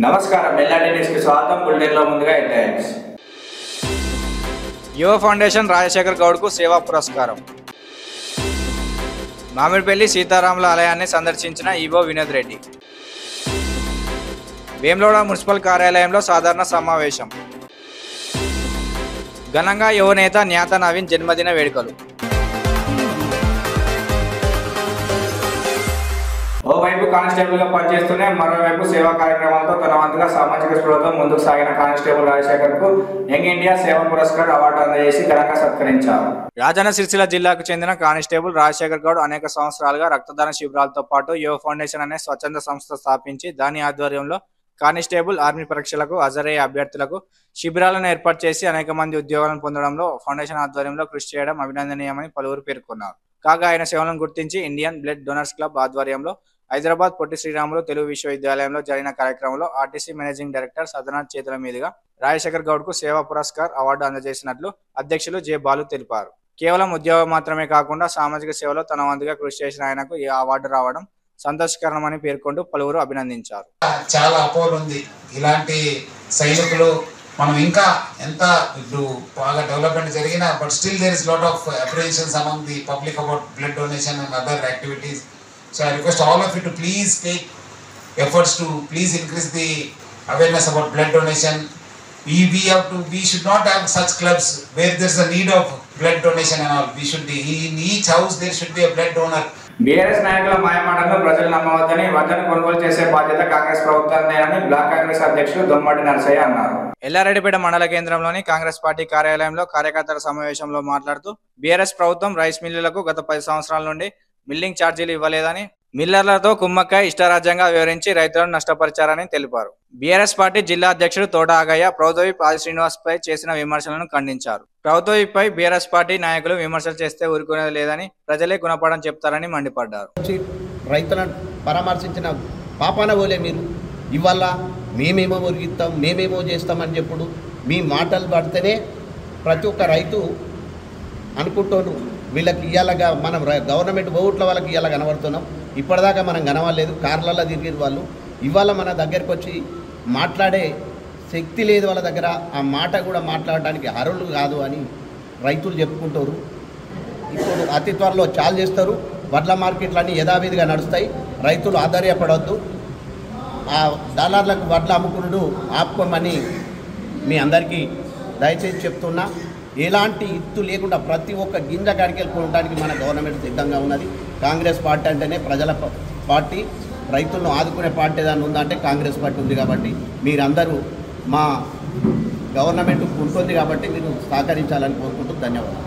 నమస్కారం ఎల్ఆర్టీ న్యూస్కి స్వాగతం బులెటిన్లో ముందుగా హెడ్లైన్స్ యువ ఫౌండేషన్ రాజశేఖర్ గౌడ్కు సేవా పురస్కారం మామిడిపల్లి సీతారాముల ఆలయాన్ని సందర్శించిన ఈవో వినోద్ రెడ్డి వేములవాడ మున్సిపల్ కార్యాలయంలో సాధారణ సమావేశం ఘనంగా యువనేత న్యాత నవీన్ జన్మదిన వేడుకలు ఓవైపు కానిస్టేబుల్ గా పనిచేస్తూనే మరోవైపు సేవా కార్యక్రమాలతో తన వంతుగా సామాజిక స్పృహతో ముందుకు సాగిన కానిస్టేబుల్ రాజశేఖర్ కు యంగ్ ఇండియా సేవా పురస్కార్ అవార్డు అందజేసి ఘనంగా సత్కరించారు రాజన్న సిరిసిల్ల జిల్లాకు చెందిన కానిస్టేబుల్ రాజశేఖర్ గౌడ్ అనేక సంవత్సరాలుగా రక్తదాన శిబిరాలతో పాటు యువ ఫౌండేషన్ అనే స్వచ్ఛంద సంస్థ స్థాపించి దాని ఆధ్వర్యంలో కానిస్టేబుల్ ఆర్మీ పరీక్షలకు హాజరయ్యే అభ్యర్థులకు శిబిరాలను ఏర్పాటు చేసి అనేక మంది ఉద్యోగాలను పొందడంలో ఫౌండేషన్ ఆధ్వర్యంలో కృషి చేయడం అభినందనీయమని పలువురు పేర్కొన్నారు కాగా ఆయన సేవలను గుర్తించి ఇండియన్ బ్లడ్ డొనర్స్ క్లబ్ ఆధ్వర్యంలో హైదరాబాద్ పొట్టి శ్రీరాములు తెలుగు విశ్వవిద్యాలయంలో జరిగిన కార్యక్రమంలో ఆర్టీసీ మేనేజింగ్ డైరెక్టర్ సదనాథ్ చేతుల మీదుగా రాజశేఖర్ గౌడ్ కు సేవా పురస్కార్ అవార్డు అందజేసినట్లు అధ్యక్షులు జె బాలు తెలిపారు కేవలం ఉద్యోగం మాత్రమే కాకుండా సామాజిక సేవలో తన వంతుగా కృషి చేసిన ఆయనకు ఈ అవార్డు రావడం సంతోషకరమని పేర్కొంటూ పలువురు అభినందించారు చాలా అపోహలు ఉంది ఇలాంటి సైనికులు మనం ఇంకా ఎంత ఇప్పుడు బాగా డెవలప్మెంట్ జరిగినా but still there is lot of appreciations among the public about blood donation and other activities so I request all of you to please take efforts to please increase the awareness about blood donation we we have to we should not have such clubs where there's a need of blood donation and all we should be in each house there should be a blood donor BRS నాయకుల మాయమాటలను ప్రజలు నమ్మవద్దని వడ్లను కొనుగోలు చేసే బాధ్యత Congress ప్రభుత్వాన్నేనని black Congress అధ్యక్షులు దొమ్మటి నరసయ్య అన్నారు ఎల్లారెడ్డిపేట మండల కేంద్రంలోని కాంగ్రెస్ పార్టీ కార్యాలయంలో కార్యకర్తల సమావేశంలో మాట్లాడుతూ బీఆర్ఎస్ ప్రభుత్వం రైస్ మిల్లులకు గత పది సంవత్సరాల నుండి మిల్లింగ్ ఛార్జీలు ఇవ్వలేదని మిల్లర్లతో కుమ్మక్కాయ ఇష్టారాజ్యంగా వివరించి రైతులను నష్టపరిచారని తెలిపారు బీఆర్ఎస్ పార్టీ జిల్లా అధ్యక్షుడు తోట ఆగయ్య ప్రభుత్వవి ఆది శ్రీనివాస్ పై చేసిన విమర్శలను ఖండించారు ప్రభుత్వపై బీఆర్ఎస్ పార్టీ నాయకులు విమర్శలు చేస్తే ఊరుకునేది లేదని ప్రజలే గుణపాఠం చెప్తారని మండిపడ్డారు వచ్చి రైతులను పరామర్శించిన పాపాన పోలే మీరు ఇవాళ మేమేమో ఒరిగిస్తాం మేమేమో చేస్తామని చెప్పుడు మీ మాటలు పడితేనే ప్రతి ఒక్క రైతు అనుకుంటున్నారు వీళ్ళకి ఇయ్యాలగా మనం ర- గవర్నమెంట్ ఓట్ల వాళ్ళకి ఇయ్యాల కనబడుతున్నాం ఇప్పటిదాకా మనం కనవలేదు కార్లలో తిరిగిన వాళ్ళు ఇవాళ మన దగ్గరికి వచ్చి మాట్లాడే శక్తి లేదు వాళ్ళ దగ్గర ఆ మాట కూడా మాట్లాడడానికి అర్హులు కాదు అని రైతులు చెప్పుకుంటారు ఇప్పుడు అతి త్వరలో చాలు చేస్తారు వడ్ల మార్కెట్లన్నీ యథావిధిగా నడుస్తాయి రైతులు ఆధార్యపడవద్దు ఆ దళార్లకు వడ్ల అమ్ముకునుడు ఆపుకోమని మీ అందరికీ దయచేసి చెప్తున్నా ఎలాంటి ఇత్తు లేకుండా ప్రతి ఒక్క గింజ కాడికెళ్ళుకోవడానికి మన గవర్నమెంట్ సిద్ధంగా ఉన్నది కాంగ్రెస్ పార్టీ అంటేనే ప్రజల ప- పార్టీ రైతులను ఆదుకునే పార్టీ ఏదైనా ఉందంటే కాంగ్రెస్ పార్టీ ఉంది కాబట్టి మీరందరూ మా గవర్నమెంట్ ఉంటుంది కాబట్టి మీరు సహకరించాలని కోరుకుంటూ ధన్యవాదాలు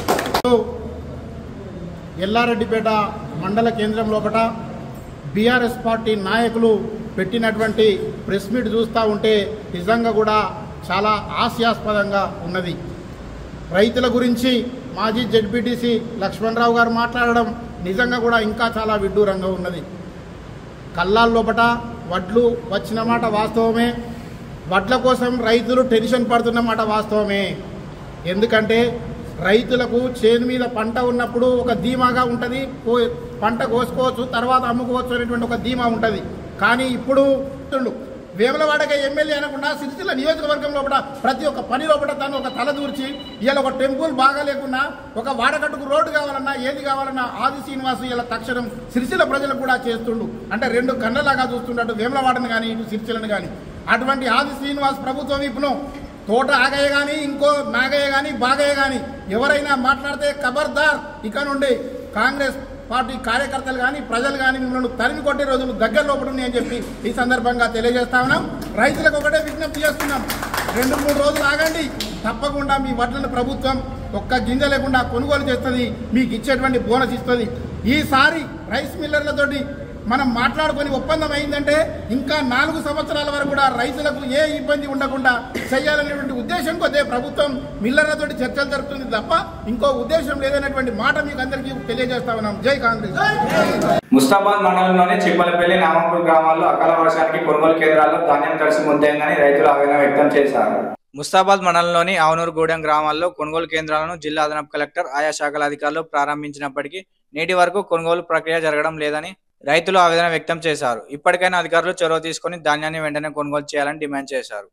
ఎల్లారెడ్డిపేట మండల కేంద్రం లోపల బీఆర్ఎస్ పార్టీ నాయకులు పెట్టినటువంటి ప్రెస్ మీట్ చూస్తూ ఉంటే నిజంగా కూడా చాలా హాస్యాస్పదంగా ఉన్నది రైతుల గురించి మాజీ జడ్పీటీసీ లక్ష్మణరావు గారు మాట్లాడడం నిజంగా కూడా ఇంకా చాలా విడ్డూరంగా ఉన్నది కల్లాల లోపట వడ్లు వచ్చిన మాట వాస్తవమే వడ్ల కోసం రైతులు టెన్షన్ పడుతున్న మాట వాస్తవమే ఎందుకంటే రైతులకు చేను మీద పంట ఉన్నప్పుడు ఒక ధీమాగా ఉంటుంది కో- పంట కోసుకోవచ్చు తర్వాత అమ్ముకోవచ్చు అనేటువంటి ఒక ధీమా ఉంటుంది కానీ ఇప్పుడు చూడు, వేములవాడక ఎమ్మెల్యే అనకుండా సిరిసిల్ల నియోజకవర్గం లోపల ప్రతి ఒక్క పని లోపల తను ఒక తల దూర్చి ఇవాళ ఒక టెంపుల్ బాగా లేకున్నా ఒక వాడకట్టుకు రోడ్డు కావాలన్నా ఏది కావాలన్నా ఆది శ్రీనివాసు ఇలా తక్షణం సిరిసిల్ల ప్రజలకు కూడా చేస్తుండు అంటే రెండు కన్నలాగా చూస్తుండటు వేములవాడని కానీ ఇటు సిరిసిల్లని కానీ అటువంటి ఆది శ్రీనివాస్ ప్రభుత్వం ఇప్పుడు తోట ఆగయ్య కానీ ఇంకో నాగయ్య కానీ బాగయ్య కానీ ఎవరైనా మాట్లాడితే ఖబర్దార్ ఇక నుండి కాంగ్రెస్ పార్టీ కార్యకర్తలు కానీ ప్రజలు కానీ మిమ్మల్ని తరిమి కొట్టే రోజులు దగ్గర లోపల ఉన్నాయని చెప్పి ఈ సందర్భంగా తెలియజేస్తా ఉన్నాం రైతులకు ఒకటే విజ్ఞప్తి చేస్తున్నాం రెండు మూడు రోజులు ఆగండి తప్పకుండా మీ వడ్లను ప్రభుత్వం ఒక్క గింజ లేకుండా కొనుగోలు చేస్తుంది మీకు ఇచ్చేటువంటి బోనస్ ఇస్తుంది ఈసారి రైస్ మిల్లర్లతోటి మనం మాట్లాడుకొని ఒప్పందం అయిందంటే ఇంకా నాలుగు సంవత్సరాల వరకు కూడా రైతులకు ఏ ఇబ్బంది ఉండకుండా చేయాలనేటువంటి ఉద్దేశం కొద్దే ప్రభుత్వం మిల్లర్లతోటి చర్చలు జరుపుతుంది తప్ప ఇంకో ఉద్దేశం లేదనేటువంటి మాట మీకు అందరికీ తెలియజేస్తా ఉన్నాం జై కాంగ్రెస్ ముస్తాబాద్ మండలంలోని చిప్పలపల్లి నామంపూర్ గ్రామాల్లో అకాల వర్షానికి కొనుగోలు కేంద్రాల్లో ధాన్యం తడిసి ముద్దైందని రైతులు ఆవేదన వ్యక్తం చేశారు ముస్తాబాద్ మండలంలోని ఆవునూరుగూడెం గ్రామాల్లో కొనుగోలు కేంద్రాలను జిల్లా అదనపు కలెక్టర్ ఆయా శాఖల అధికారులు ప్రారంభించినప్పటికీ నేటి వరకు కొనుగోలు ప్రక్రియ జరగడం లేదని రైతులు ఆవేదన వ్యక్తం చేశారు ఇప్పటికైనా అధికారులు చొరవ తీసుకొని ధాన్యాన్ని వెంటనే కొనుగోలు చేయాలని డిమాండ్ చేశారు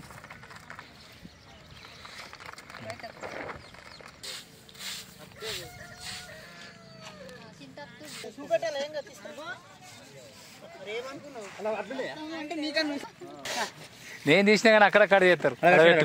నేను తీసినా కానీ అక్కడక్కడ చేస్తారు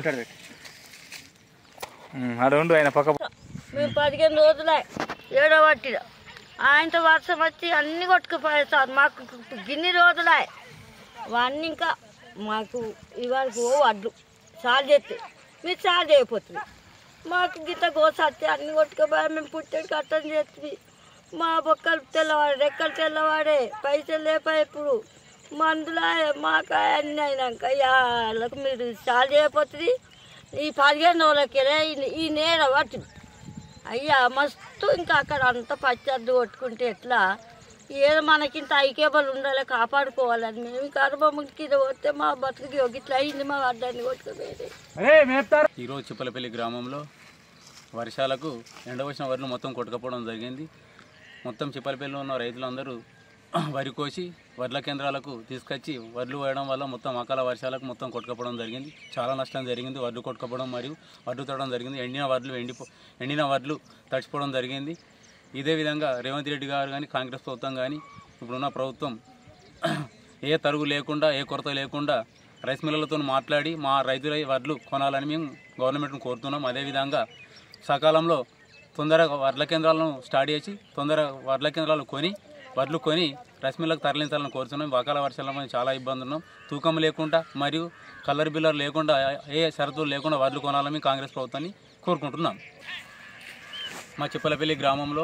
అక్కడ ఉండు ఆయన పక్క మేము పదిహేను రోజులే ఏడో పట్టిన ఆయనతో వర్షం వచ్చి అన్ని కొట్టుకుపోయాయి సార్ మాకు గిన్ని రోజులే అవన్నీ ఇంకా మాకు ఇవాళ ఓ వడ్లు చాలు చేస్తే మీరు చాలు చేయకపోతుంది మాకు గిట్ట గోసత్తే అన్ని కొట్టుకుపోయా మేము పుట్టేది కట్టం చేస్తుంది మా బొక్కలు తెల్లవాడే రెక్కలు తెల్లవాడే పైసలు లేపాయి ఇప్పుడు మందులా మాకు అన్నీ అయినాక వాళ్ళకు మీరు చాలు చేయకపోతుంది ఈ పదిహేను రోజులకెళ్ళే ఈ నేల పట్టింది అయ్యా మస్తు ఇంకా అక్కడ అంత పచ్చద్దు కొట్టుకుంటే ఎట్లా ఏదో మనకింత ఐకేబుల్ ఉండాలి కాపాడుకోవాలని మేము ఇంకా అనుభవం కింద పోతే మా బతుకుకి ఒక ఇట్లా అయింది మా అడ్డాన్ని కొట్టుకుపోయేది ఈరోజు చిప్పలపల్లి గ్రామంలో వర్షాలకు ఎండవచ్చిన వడ్లు మొత్తం కొట్టుకపోవడం జరిగింది మొత్తం చిప్పలపల్లిలో ఉన్న రైతులందరూ వరి కోసి వడ్ల కేంద్రాలకు తీసుకొచ్చి వడ్లు వేయడం వల్ల మొత్తం అకాల వర్షాలకు మొత్తం కొట్టుకపోవడం జరిగింది చాలా నష్టం జరిగింది వడ్లు కొట్టుకపోవడం మరియు వడ్లు తడడం జరిగింది ఎండిన వడ్లు ఎండిపో ఎండిన వడ్లు తడిచిపోవడం జరిగింది ఇదే విధంగా రేవంత్ రెడ్డి గారు కానీ కాంగ్రెస్ ప్రభుత్వం కానీ ఇప్పుడున్న ప్రభుత్వం ఏ తరుగు లేకుండా ఏ కొరత లేకుండా రైస్ మిల్లలతో మాట్లాడి మా రైతుల వడ్లు కొనాలని మేము గవర్నమెంట్ను కోరుతున్నాం అదేవిధంగా సకాలంలో తొందరగా వడ్ల కేంద్రాలను స్టార్ట్ చేసి తొందరగా వడ్ల కేంద్రాలు కొని వడ్లు కొని రైస్ మిల్లకు తరలించాలని కోరుతున్నాం అకాల వర్షాల వల్ల చాలా ఇబ్బంది ఉన్నాం తూకం లేకుండా మరియు కలర్ బిల్లర్ లేకుండా ఏ షరతులు లేకుండా వడ్లు కొనాలని కాంగ్రెస్ ప్రభుత్వాన్ని కోరుకుంటున్నాం మా చిప్పలపల్లి గ్రామంలో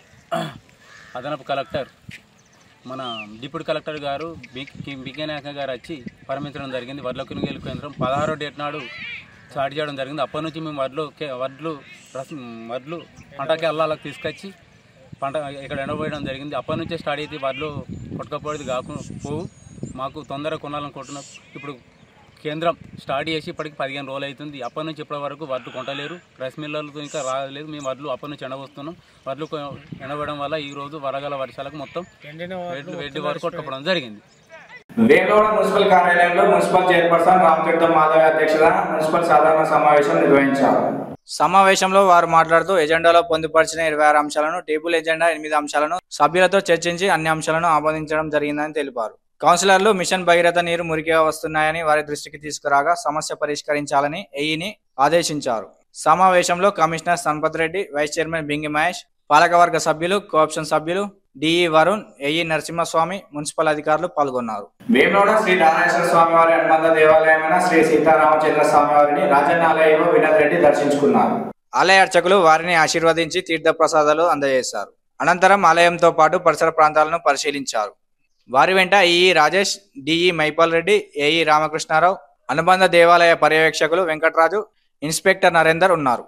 అదనపు కలెక్టర్ మన డిప్యూటీ కలెక్టర్ గారు బికే నాయక గారు వచ్చి పరిమించడం జరిగింది వడ్ల కొనుగోలు కేంద్రం పదహారో డేట్ నాడు స్టార్ట్ చేయడం జరిగింది అప్పటి నుంచి మేము వడ్లు కే- వడ్లు రసం వడ్లు పంటకి అల్లాలకు తీసుకొచ్చి పంట ఇక్కడ ఎండబోయడం జరిగింది అప్పటి నుంచే స్టార్ట్ అయితే వడ్లు కొట్టుకపోయేది కాకుండా పోవు మాకు తొందరగా కొనాలనుకుంటున్నాం ఇప్పుడు కేంద్రం స్టార్ట్ చేసి ఇప్పటికి పదిహేను రోజులు అవుతుంది అప్పటి నుంచి ఇప్పటి వరకు వడ్లు కొంటలేరు రైస్ మిల్లర్లతో ఇంకా రాలేదు మేము వడ్లు అప్పటి నుంచి ఎండబోస్తున్నాం వడ్లు కొ- ఎండబడడం వల్ల ఈ రోజు వరగల వర్షాలకు మొత్తం వెడ్లు వెడ్డి వరకు కొట్టుకోవడం జరిగింది వేములవాడ మున్సిపల్ కార్యాలయంలో మున్సిపల్ చైర్పర్సన్ రామతీర్థం మాధవి అధ్యక్షతన మున్సిపల్ సాధారణ సమావేశం నిర్వహించారు సమావేశంలో వారు మాట్లాడుతూ ఎజెండాలో పొందుపరిచిన ఇరవై ఆరు అంశాలను టేబుల్ ఎజెండా ఎనిమిది అంశాలను సభ్యులతో చర్చించి అన్ని అంశాలను ఆమోదించడం జరిగిందని తెలిపారు కౌన్సిలర్లు మిషన్ భగీరథ నీరు మురికిగా వస్తున్నాయని వారి దృష్టికి తీసుకురాగా సమస్య పరిష్కరించాలని ఎయిని ఆదేశించారు సమావేశంలో commissioner Sampath Reddy vice chairman Bingi Mahesh పాలకవర్గ సభ్యులు కోఆప్షన్ సభ్యులు DE Varun AE Narasimhaswamy municipal అధికారులు పాల్గొన్నారు వేములవాడ శ్రీ నారాయణ స్వామి వారి అనుబంధ దేవాలయమైన శ్రీ సీతారామచంద్ర స్వామి వారిని రాజన్నాలయంలో వినోద్ రెడ్డి దర్శించుకున్నారు ఆలయ అర్చకులు వారిని ఆశీర్వదించి తీర్థ ప్రసాదాలు అందజేశారు అనంతరం ఆలయంతో పాటు పరిసర ప్రాంతాలను పరిశీలించారు వారి వెంట EE Rajesh DE Maipal Reddy AE Ramakrishnarao అనుబంధ దేవాలయ పర్యవేక్షకులు వెంకట్రాజు ఇన్స్పెక్టర్ నరేందర్ ఉన్నారు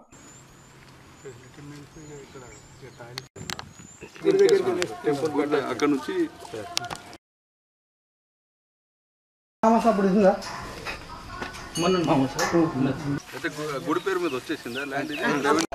అక్కడ నుంచి అయితే గు- గుడి పేరు మీద వచ్చేసిందా ల్యాండ్ ఇది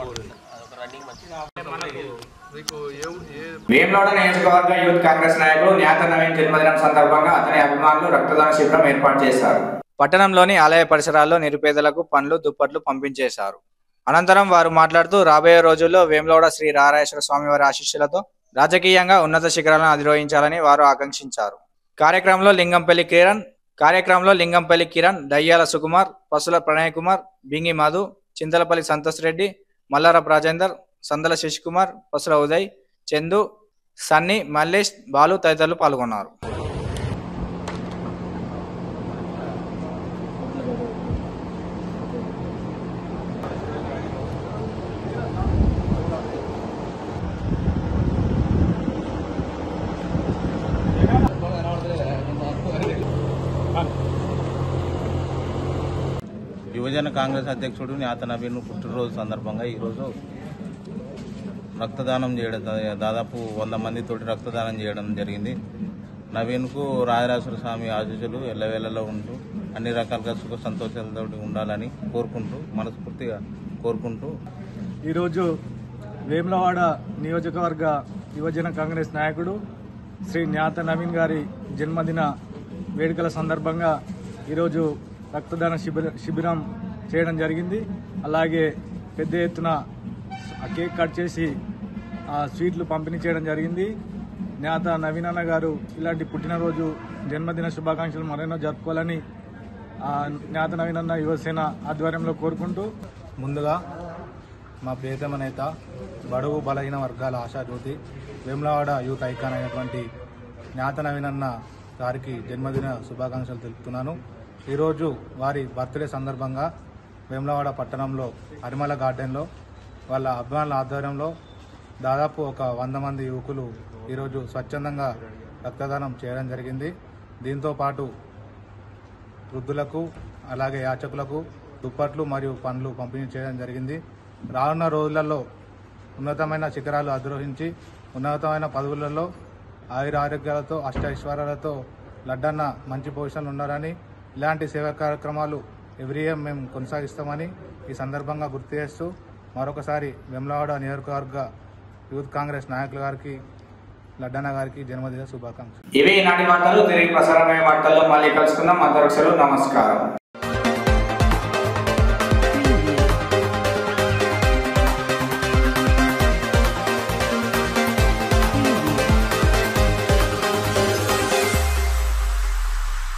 మీకు ఏ ఏ వేములవాడ నియోజకవర్గ యూత్ కాంగ్రెస్ నాయకులు న్యాత నవీన్ జన్మదినం సందర్భంగా అతని అభిమానులు రక్తదాన శిబిరం ఏర్పాటు చేశారు పట్టణంలోని ఆలయ పరిసరాల్లో నిరుపేదలకు పండ్లు దుప్పట్లు పంపించేశారు అనంతరం వారు మాట్లాడుతూ రాబోయే రోజుల్లో వేములవాడ శ్రీ రారాయేశ్వర స్వామివారి ఆశీస్సులతో రాజకీయంగా ఉన్నత శిఖరాలను అధిరోహించాలని వారు ఆకాంక్షించారు కార్యక్రమంలో లింగంపల్లి కిరణ్ కార్యక్రమంలో లింగంపల్లి కిరణ్ దయ్యాల సుకుమార్ పసుల ప్రణయ్ కుమార్ బింగి మధు చింతలపల్లి సంతోష్ రెడ్డి మల్లారపు రాజేందర్ సందల శశికుమార్ పసుల ఉదయ్ చందు సన్నీ మల్లేష్ బాలు తదితరులు పాల్గొన్నారు యువజన కాంగ్రెస్ అధ్యక్షుడు నేత నవీన్ పుట్టినరోజు సందర్భంగా ఈరోజు రక్తదానం చేయడం దాదాపు వంద మందితోటి రక్తదానం చేయడం జరిగింది నవీన్కు రాజరాజేశ్వర స్వామి ఆశీస్సులు ఎల్లవేళలో ఉంటూ అన్ని రకాలుగా సుఖ సంతోషాలతో ఉండాలని కోరుకుంటూ మనస్ఫూర్తిగా కోరుకుంటూ ఈరోజు వేములవాడ నియోజకవర్గ యువజన కాంగ్రెస్ నాయకుడు శ్రీ జ్ఞాత నవీన్ గారి జన్మదిన వేడుకల సందర్భంగా ఈరోజు రక్తదాన శిబిర శిబిరం చేయడం జరిగింది అలాగే పెద్ద ఎత్తున ఆ కేక్ కట్ చేసి ఆ స్వీట్లు పంపిణీ చేయడం జరిగింది జ్ఞాత నవీన్ అన్న గారు ఇలాంటి పుట్టినరోజు జన్మదిన శుభాకాంక్షలు మరెన్నో జరుపుకోవాలని ఆ జ్ఞాత నవీన్ అన్న యువసేన ఆధ్వర్యంలో కోరుకుంటూ ముందుగా మా ప్రియతమ నేత బడుగు బలహీన వర్గాల ఆశాజ్యోతి వేములవాడ యూత్ ఐకాన్ అయినటువంటి జ్ఞాత నవీనన్న గారికి జన్మదిన శుభాకాంక్షలు తెలుపుతున్నాను ఈరోజు వారి బర్త్డే సందర్భంగా వేములవాడ పట్టణంలో అరిమల గార్డెన్లో వాళ్ళ అభిమానుల ఆధ్వర్యంలో దాదాపు ఒక వంద మంది యువకులు ఈరోజు స్వచ్ఛందంగా రక్తదానం చేయడం జరిగింది దీంతో పాటు వృద్ధులకు అలాగే యాచకులకు దుప్పట్లు మరియు పండ్లు పంపిణీ చేయడం జరిగింది రానున్న రోజులలో ఉన్నతమైన శిఖరాలు అధిరోహించి ఉన్నతమైన పదవులలో ఆయుర ఆరోగ్యాలతో అష్టైశ్వర్యాలతో లడ్డన్న మంచి పొజిషన్లు ఉన్నారని ఇలాంటి సేవా కార్యక్రమాలు ఎవ్రీ ఇయర్ మేము కొనసాగిస్తామని ఈ సందర్భంగా గుర్తు చేస్తూ మరొకసారి వెమ్లవాడ నియోజకవర్గ యూత్ కాంగ్రెస్ నాయకుల గారికి లడ్డన్న గారికి జన్మదిన శుభాకాంక్షలు ఇవి ఈనాటి వార్తలు తిరిగి ప్రసారమయ్యే వార్తల్లో మళ్ళీ కలుసుకుందాం అంతవరకు సెలవు నమస్కారం